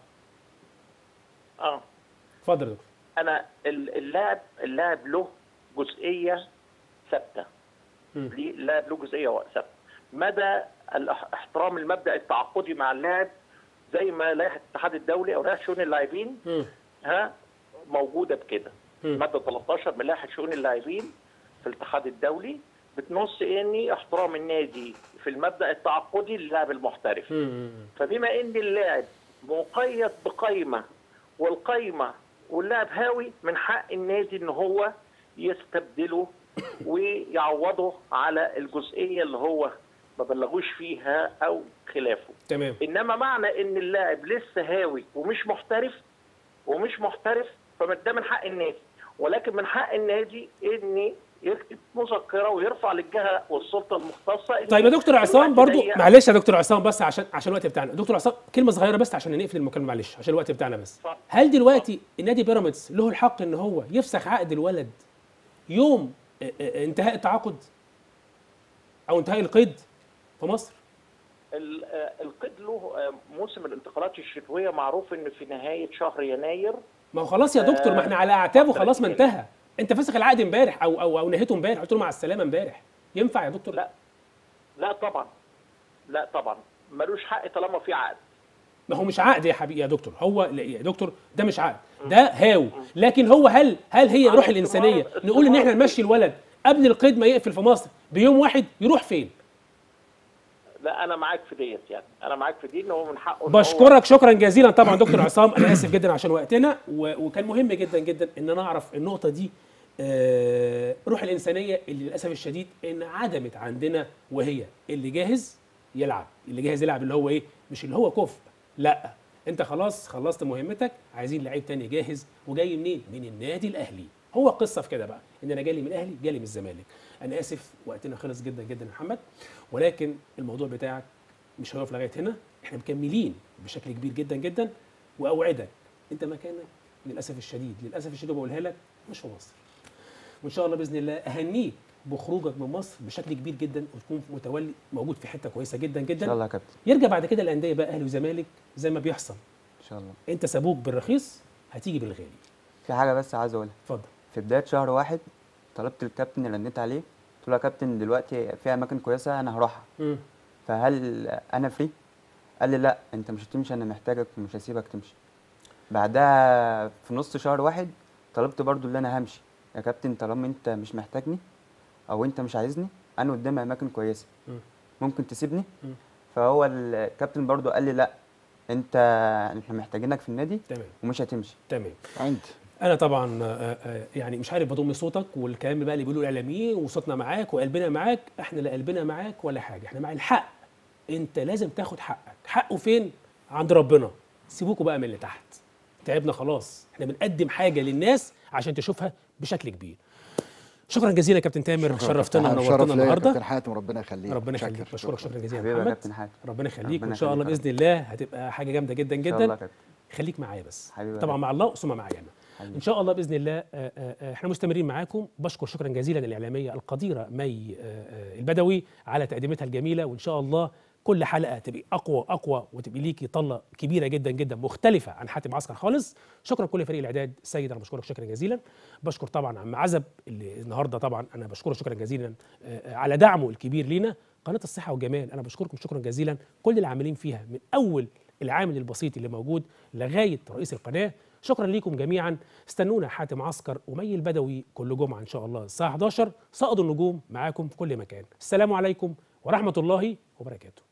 S7: اه
S2: اتفضل يا دكتور
S7: انا ال- اللاعب اللاعب له جزئيه ثابته
S2: مم.
S7: ليه- اللاعب له جزئيه ثابته مدى الاح- احترام المبدا التعاقدي مع اللاعب زي ما لائحه الاتحاد الدولي او لائحه شؤون اللاعبين
S2: مم.
S7: ها موجوده بكده
S2: مم.
S7: ماده 13 من لائحه شؤون اللاعبين في الاتحاد الدولي بتنص اني احترام النادي في المبدا التعاقدي للاعب المحترف
S2: مم.
S7: فبما ان اللاعب مقيد بقايمه والقايمه واللاعب هاوي من حق النادي ان هو يستبدله ويعوضه على الجزئيه اللي هو ما بلغوش فيها او خلافه
S2: تمام
S7: انما معنى ان اللاعب لسه هاوي ومش محترف ومش محترف فده من حق النادي ولكن من حق النادي ان يكتب مذكره ويرفع للجهه والسلطه المختصه إن
S2: طيب يا دكتور عصام
S7: الوقت
S2: برضو
S7: ضيق.
S2: معلش يا دكتور عصام بس عشان عشان الوقت بتاعنا دكتور عصام كلمه صغيره بس عشان نقفل المكالمه معلش عشان الوقت بتاعنا بس
S7: اتفضل.
S2: هل دلوقتي النادي بيراميدز له الحق ان هو يفسخ عقد الولد يوم اه، اه، انتهاء التعاقد او انتهاء القيد في مصر
S7: ال- آه، القيد له آه، موسم الانتقالات الشتويه معروف ان في نهايه شهر يناير
S2: ما هو خلاص يا دكتور ما احنا على اعتابه خلاص ما انتهى انت فسخ العقد امبارح او او او نهيته امبارح قلت له مع السلامه امبارح ينفع يا دكتور
S7: لا لا طبعا لا طبعا ملوش حق طالما في عقد
S2: ما هو مش عقد يا حبيبي يا دكتور هو لا يا دكتور ده مش عقد ده هاو لكن هو هل هل هي
S7: على
S2: روح
S7: استمرار-
S2: الانسانيه نقول ان احنا
S7: استمرار.
S2: نمشي الولد قبل القيد ما يقفل في مصر بيوم واحد يروح فين
S7: لا انا معاك في ديت يعني انا معاك في دي ان هو من حقه إن هو-
S2: بشكرك شكرا جزيلا طبعا دكتور عصام انا اسف جدا عشان وقتنا و- وكان مهم جدا جدا ان انا اعرف النقطه دي آه، روح الانسانيه اللي للاسف الشديد ان عدمت عندنا وهي اللي جاهز يلعب اللي جاهز يلعب اللي هو ايه مش اللي هو كفء لا انت خلاص خلصت مهمتك عايزين لعيب تاني جاهز وجاي منين من النادي الاهلي هو قصه في كده بقى ان انا جالي من الاهلي جالي من الزمالك انا اسف وقتنا خلص جدا جدا يا محمد ولكن الموضوع بتاعك مش هيقف لغايه هنا احنا مكملين بشكل كبير جدا جدا واوعدك انت مكانك للاسف الشديد للاسف الشديد بقولها لك مش في مصر وان شاء الله باذن الله اهنيك بخروجك من مصر بشكل كبير جدا وتكون متولي موجود في حته كويسه جدا
S4: ان شاء
S2: جدا
S4: الله يا كابتن
S2: يرجع بعد كده الانديه بقى اهلي وزمالك زي ما بيحصل
S4: ان شاء الله
S2: انت سابوك بالرخيص هتيجي بالغالي
S4: في حاجه بس عايز اقولها
S2: اتفضل
S4: في بدايه شهر واحد طلبت الكابتن اللي رنيت عليه قلت له يا كابتن دلوقتي في اماكن كويسه انا هروحها
S2: مم.
S4: فهل انا فري قال لي لا انت مش هتمشي انا محتاجك ومش هسيبك تمشي بعدها في نص شهر واحد طلبت برضو اللي انا همشي يا كابتن طالما انت مش محتاجني او انت مش عايزني انا قدامي اماكن كويسه
S2: مم.
S4: ممكن تسيبني
S2: مم.
S4: فهو الكابتن برضو قال لي لا انت احنا محتاجينك في النادي
S2: تمام
S4: ومش هتمشي
S2: تمام
S3: عندي
S2: انا طبعا آه، آه، يعني مش عارف بضم صوتك والكلام بقى اللي بيقولوا الاعلاميين وصوتنا معاك وقلبنا معاك احنا لا قلبنا معاك ولا حاجه احنا مع الحق انت لازم تاخد حقك حقه فين عند ربنا سيبوكوا بقى من اللي تحت تعبنا خلاص احنا بنقدم حاجه للناس عشان تشوفها بشكل كبير شكرا جزيلا يا كابتن تامر شرفتنا
S3: شرف
S2: ونورتنا
S3: ليا يا
S2: النهارده
S3: كابتن حاتم ربنا يخليك
S2: ربنا
S3: شكرا.
S2: يخليك بشكرك شكرا جزيلا
S4: حبيبي
S2: يا
S4: يا
S2: محمد
S4: كابتن حاتم
S2: ربنا يخليك
S4: ربنا
S2: وان شاء الله
S4: يخليك
S2: باذن الله هتبقى حاجه جامده جدا
S4: ان شاء الله
S2: جدا
S4: يا كابتن
S2: خليك معايا بس
S4: حبيبي يا
S2: طبعا
S4: كابتن.
S2: مع الله ثم معايا انا
S4: حبيبي.
S2: ان شاء الله باذن الله آه، آه، آه، احنا مستمرين معاكم بشكر شكرا جزيلا الاعلاميه القديره مي آه، آه، البدوي على تقديمتها الجميله وان شاء الله كل حلقه تبقى اقوى اقوى وتبقى ليكي طله كبيره جدا جدا مختلفه عن حاتم عسكر خالص شكرا كل فريق الاعداد السيد انا بشكرك شكرا جزيلا بشكر طبعا عم عزب اللي النهارده طبعا انا بشكره شكرا جزيلا آه، آه، على دعمه الكبير لينا قناه الصحه والجمال انا بشكركم شكرا جزيلا كل العاملين فيها من اول العامل البسيط اللي موجود لغايه رئيس القناه شكرا ليكم جميعا استنونا حاتم عسكر ومي البدوي كل جمعه ان شاء الله الساعه 11 صقد النجوم معاكم في كل مكان السلام عليكم ورحمه الله وبركاته